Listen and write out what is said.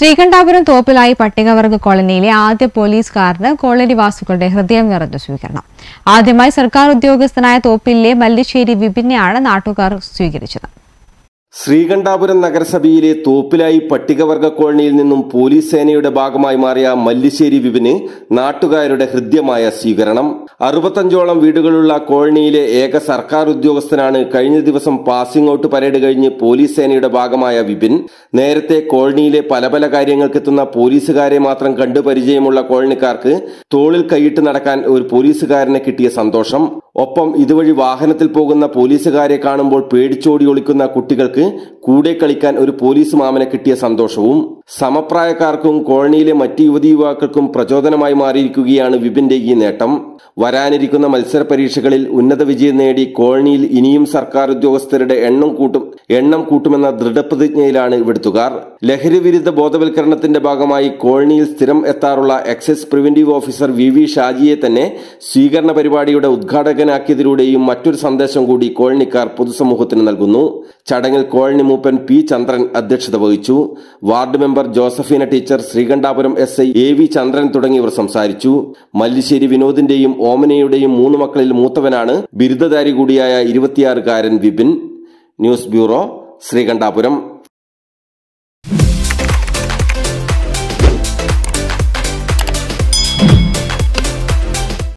ശ്രീകണ്ഠാപുരം തോപ്പിലായി പട്ടികവർഗ കോളനിയിലെ ആദ്യ പോലീസുകാരന് കോളനിവാസികളുടെ ഹൃദയം നിറഞ്ഞ സ്വീകരണം ആദ്യമായി സർക്കാർ ഉദ്യോഗസ്ഥനായ തോപ്പിലെ മല്ലിശ്ശേരി വിപിനെയാണ് നാട്ടുകാർ സ്വീകരിച്ചത് ശ്രീകണ്ഠാപുരം നഗരസഭയിലെ തോപ്പിലായി പട്ടികവർഗ കോളനിയിൽ നിന്നും പോലീസ് സേനയുടെ ഭാഗമായി മാറിയ മല്ലിശ്ശേരി വിപിന് നാട്ടുകാരുടെ ഹൃദ്യമായ സ്വീകരണം അറുപത്തഞ്ചോളം വീടുകളുള്ള കോളനിയിലെ ഏക സർക്കാർ ഉദ്യോഗസ്ഥനാണ് കഴിഞ്ഞ ദിവസം പാസിംഗ് ഔട്ട് പരേഡ് കഴിഞ്ഞ് പോലീസ് സേനയുടെ ഭാഗമായ വിപിൻ നേരത്തെ കോളനിയിലെ പല പല കാര്യങ്ങൾക്കെത്തുന്ന പോലീസുകാരെ മാത്രം കണ്ടു പരിചയമുള്ള കോളനിക്കാർക്ക് തോളിൽ കൈയിട്ട് നടക്കാൻ ഒരു പോലീസുകാരനെ കിട്ടിയ സന്തോഷം ഒപ്പം ഇതുവഴി വാഹനത്തിൽ പോകുന്ന പോലീസുകാരെ കാണുമ്പോൾ പേടിച്ചോടി ഒളിക്കുന്ന കുട്ടികൾക്ക് കൂടെ കളിക്കാൻ ഒരു പോലീസ് മാമനെ കിട്ടിയ സന്തോഷവും സമപ്രായക്കാർക്കും കോളനിയിലെ മറ്റ് യുവതി യുവാക്കൾക്കും പ്രചോദനമായി മാറിയിരിക്കുകയാണ് വിപിന്റെ ഈ നേട്ടം വരാനിരിക്കുന്ന മത്സര പരീക്ഷകളിൽ ഉന്നത വിജയം നേടി കോളനിയിൽ ഇനിയും സർക്കാർ ഉദ്യോഗസ്ഥരുടെ എണ്ണം കൂട്ടും എണ്ണം കൂട്ടുമെന്ന ദൃഢപ്രതിജ്ഞയിലാണ് ഇവിടുത്തുകാർ ലഹരി വിരുദ്ധ ബോധവൽക്കരണത്തിന്റെ ഭാഗമായി കോളനിയിൽ സ്ഥിരം എത്താറുള്ള excise preventive officer V V ഷാജിയെ തന്നെ സ്വീകരണ പരിപാടിയുടെ ഉദ്ഘാടകനാക്കിയതിലൂടെയും മറ്റൊരു സന്ദേശം കൂടി കോളനിക്കാർ പൊതുസമൂഹത്തിന് നൽകുന്നു ചടങ്ങിൽ കോളനി മൂപ്പൻ പി ചന്ദ്രൻ അധ്യക്ഷത വഹിച്ചു ward member Josephina teacher Sreekandapuram S I A V Chandran തുടങ്ങിയവർ സംസാരിച്ചു മല്ലിശ്ശേരി വിനോദിന്റെയും ഓമനയുടെയും മൂന്ന് മക്കളിൽ മൂത്തവനാണ് ബിരുദധാരി കൂടിയായ ഇരുപത്തിയാറുകാരൻ വിപിൻ ന്യൂസ് ബ്യൂറോ ശ്രീകണ്ഠാപുരം